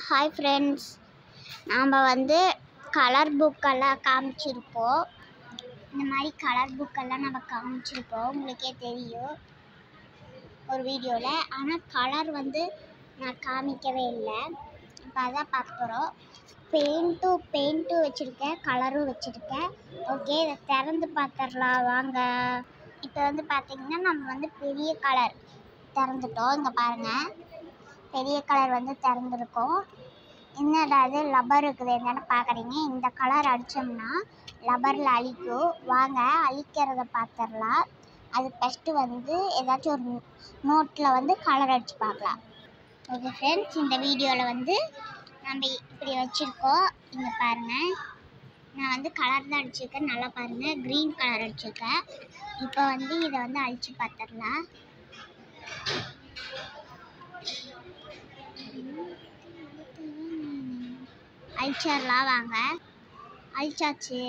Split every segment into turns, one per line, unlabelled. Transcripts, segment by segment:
hi friends நாம் வந்து colour புக்கெல்லாம் காமிச்சிருப்போம் இந்த மாதிரி கலர் புக்கெல்லாம் நம்ம காமிச்சிருப்போம் உங்களுக்கே தெரியும் ஒரு வீடியோவில் ஆனால் கலர் வந்து நான் காமிக்கவே இல்லை இப்போ அதான் பார்க்க போகிறோம் பெயிண்ட்டும் பெயிண்ட்டும் வச்சுருக்கேன் கலரும் வச்சுருக்கேன் ஓகே இதை திறந்து பார்த்துடலாம் வாங்க இப்போ வந்து பார்த்திங்கன்னா நம்ம வந்து பெரிய கலர் திறந்துட்டோம் இங்கே பாருங்கள் பெரிய கலர் வந்து திறந்துருக்கோம் என்னடா அது லப்பர் இருக்குது என்னென்னு பார்க்குறீங்க இந்த கலர் அடித்தோம்னா லப்பரில் அழிக்கும் வாங்க அழிக்கிறத பார்த்துடலாம் அது ஃபஸ்ட்டு வந்து ஏதாச்சும் ஒரு நோட்டில் வந்து கலர் அடித்து பார்க்கலாம் ஓகே ஃப்ரெண்ட்ஸ் இந்த வீடியோவில் வந்து நம்ம இப்படி வச்சுருக்கோம் இங்கே பாருங்கள் நான் வந்து கலர் தான் அடிச்சிருக்கேன் நல்லா பாருங்கள் க்ரீன் கலர் அடிச்சிருக்கேன் இப்போ வந்து இதை வந்து அழித்து பார்த்துடலாம் அழிச்சிடலாம் வாங்க அழிச்சாச்சு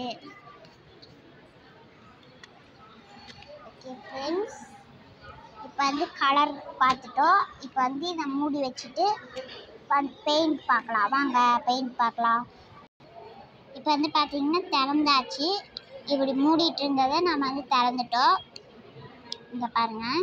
ஓகே ஃப்ரெண்ட்ஸ் இப்போ வந்து கலர் பார்த்துட்டோம் இப்போ வந்து இதை மூடி வச்சுட்டு பெயிண்ட் பார்க்கலாம் வாங்க பெயிண்ட் பார்க்கலாம் இப்போ வந்து பார்த்தீங்கன்னா திறந்தாச்சு இப்படி மூடிட்டு இருந்ததை நம்ம வந்து திறந்துட்டோம் இங்கே பாருங்கள்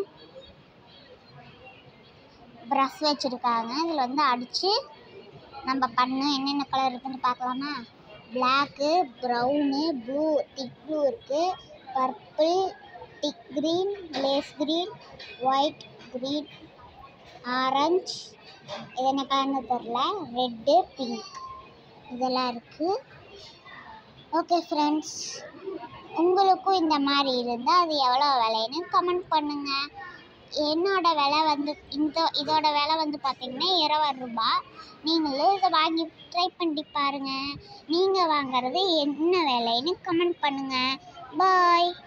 ப்ரஷ் வச்சுருக்காங்க இதில் வந்து அடித்து நம்ம பண்ண என்னென்ன கலர் இருக்குன்னு பார்க்கலாமா black brown blue thick blue இருக்குது பர்பிள் திக் க்ரீன் லேஸ் க்ரீன் ஒயிட் க்ரீன் ஆரஞ்ச் இது என்ன கலர்னு தெரில ரெட்டு பிங்க் இதெல்லாம் இருக்குது ஓகே ஃப்ரெண்ட்ஸ் உங்களுக்கும் இந்த மாதிரி இருந்தால் அது எவ்வளோ விலைன்னு கமெண்ட் பண்ணுங்கள் என்னோட விலை வந்து இந்த இதோட விலை வந்து பார்த்திங்கன்னா இருபது ரூபா நீங்களும் இதை வாங்கி ட்ரை பண்ணி பாருங்கள் நீங்கள் வாங்குறது என்ன விலைன்னு கமெண்ட் பண்ணுங்கள் பாய்